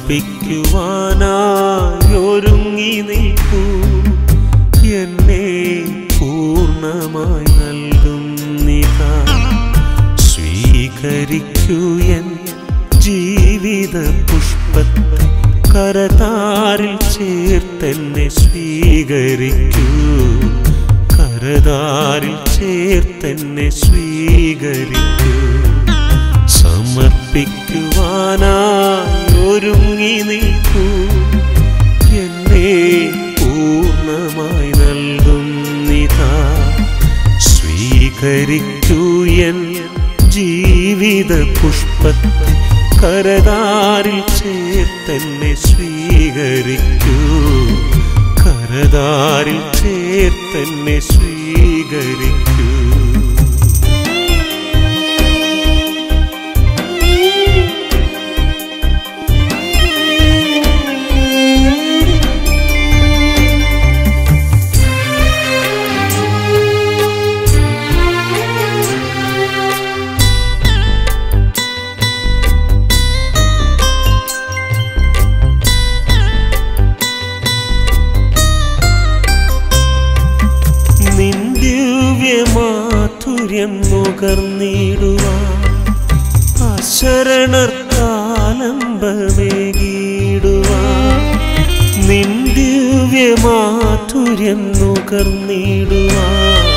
സമർപ്പിക്കുവാനായി ഒരുങ്ങി നിൽക്കൂ എന്നെ പൂർണ്ണമായി നൽകുന്നിതാ സ്വീകരിക്കൂ എൻ ജീവിത പുഷ്പത്തെ കരതാരിൽ ചേർത്തെന്നെ സ്വീകരിക്കൂ കരതാരിൽ ചേർത്തെന്നെ സ്വീകരിക്കൂ സമർപ്പിക്കുവാനായി ഒരുങ്ങി നിൽക്കൂ എന്നെ പൂർണ്ണമായി നൽകുന്നിതാ സ്വീകരിക്കൂ എൻ ജീവിത പുഷ്പത്തെ കരതാരിൽ ചേർത്തെന്നെ സ്വീകരിക്കൂ കരതാരിൽ ചേർത്തെന്നെ സ്വീകരിക്കൂ നിന്ദിവ്യമാധുര്യം നുകർന്നിടുവാൻ അശരണർക്കാലംബമേകിടുവാൻ നിന്ദിവ്യമാധുര്യം നുകർന്നിടുവാൻ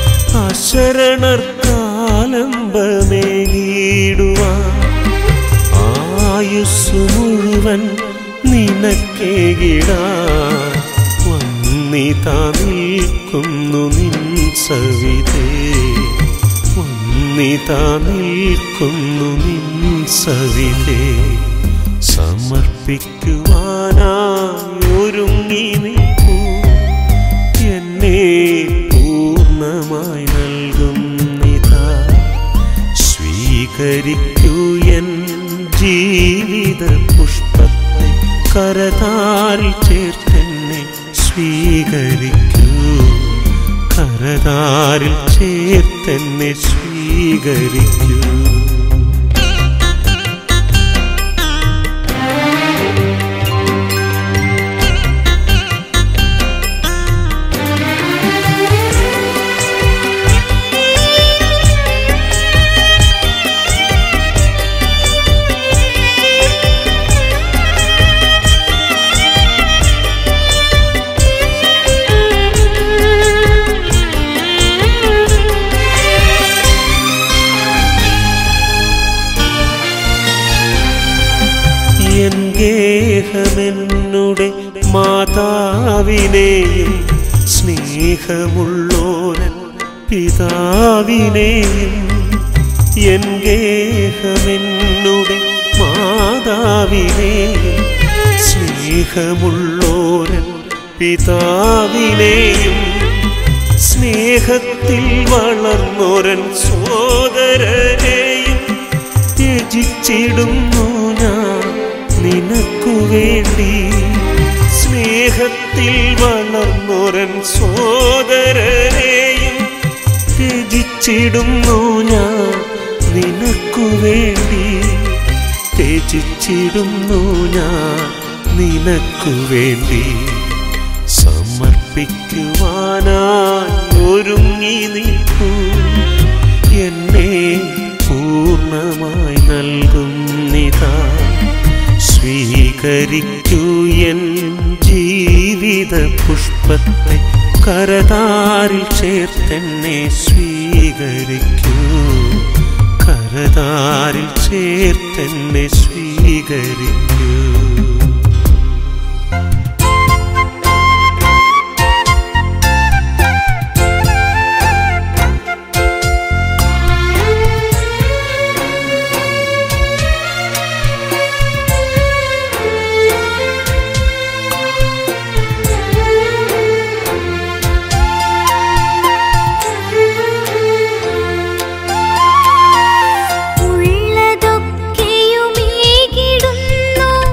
അശരണർക്കാലംബമേകിടുവാൻ ആയുസ് മുഴുവൻ നിനക്കേകിടാൻ വന്നിതാ നിൽക്കുന്നു നിൻ സവിതേ വന്നിതാ നിൽക്കുന്നു നിൻ സവിതേ സമർപ്പിക്കുവാനായി ഒരുങ്ങി നിൽക്കൂ എന്നെ പൂർണ്ണമായി നൽകുന്നിതാ സ്വീകരിക്കൂ എൻ ജീവിത പുഷ്പത്തെ കരതാരിൽ ചേർത്തെന്നെ സ്വീകരിക്കൂ കരതാരിൽ ചേർത്തെന്നെ സ്വീകരിക്കൂ എൻ ഗേഹമെന്നുടെ മാതാവിനെയും സ്നേഹമുള്ളോരൻ പിതാവിനെയും എൻ ഗേഹമെന്നുടെ മാതാവിനെയും സ്നേഹമുള്ളോരൻ പിതാവിനെയും സ്നേഹത്തിൽ വളർന്നോരൻ സോദരനെയും ത്യജിച്ചിടുന്നു ഞാൻ നിനക്കു വേണ്ടി സ്നേഹത്തിൽ വളർന്നൊരൻ സോദരനെയും ത്യജിച്ചിടുന്നു ഞാൻ നിനക്കു വേണ്ടി ത്യജിച്ചിടുന്നു ഞാൻ നിനക്കു വേണ്ടി സമർപ്പിക്കുവാനായി ഒരുങ്ങി നിൽക്കൂ എന്നെ പൂർണ്ണമായി നൽകുന്നിതാ സ്വീകരിക്കൂ എൻ ജീവിത പുഷ്പത്തെ കരതാരിൽ ചേർത്തെന്നെ സ്വീകരിക്കൂ കരതാരിൽ ചേർത്തെന്നെ സ്വീകരിക്കൂ ഉള്ളതൊക്കെയുമേകിടുന്നു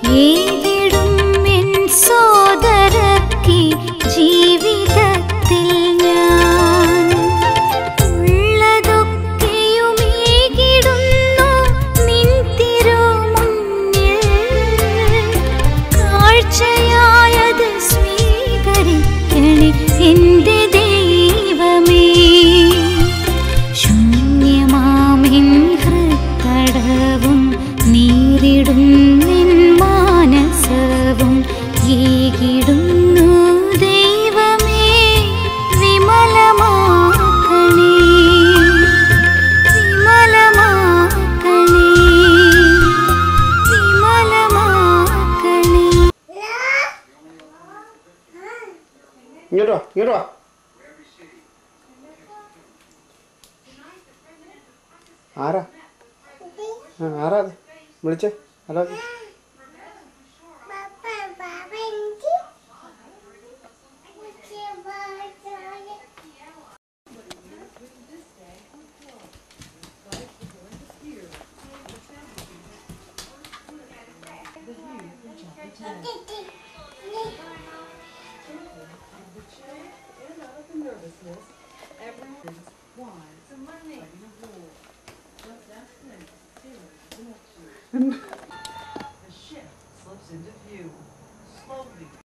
ഏകിടും എൻ സോദരക്കി ജീവിതത്തിൽ ഞാൻ ഉള്ളതൊക്കെയുമേകിടുന്നു നിൻ തിരുമുന്നിൽ കാഴ്ചയായത് സ്വീകരിക്കണേ എൻ്റെ ദൈവമേ ശൂന്യമാമിൻ ഹൃത്തടവും നീരിടും നിൻ മാനസവും ഏകിടുന്നു ദൈവമേ വിമലമാക്കണേ വിമലമാക്കണേ വിമലമാക്കണേ ഇങ്ങോട്ടോ ഇങ്ങോട്ടോ വാ. ആരാ ആ ആരാ അത് വിളിച്ചേ ഹലോ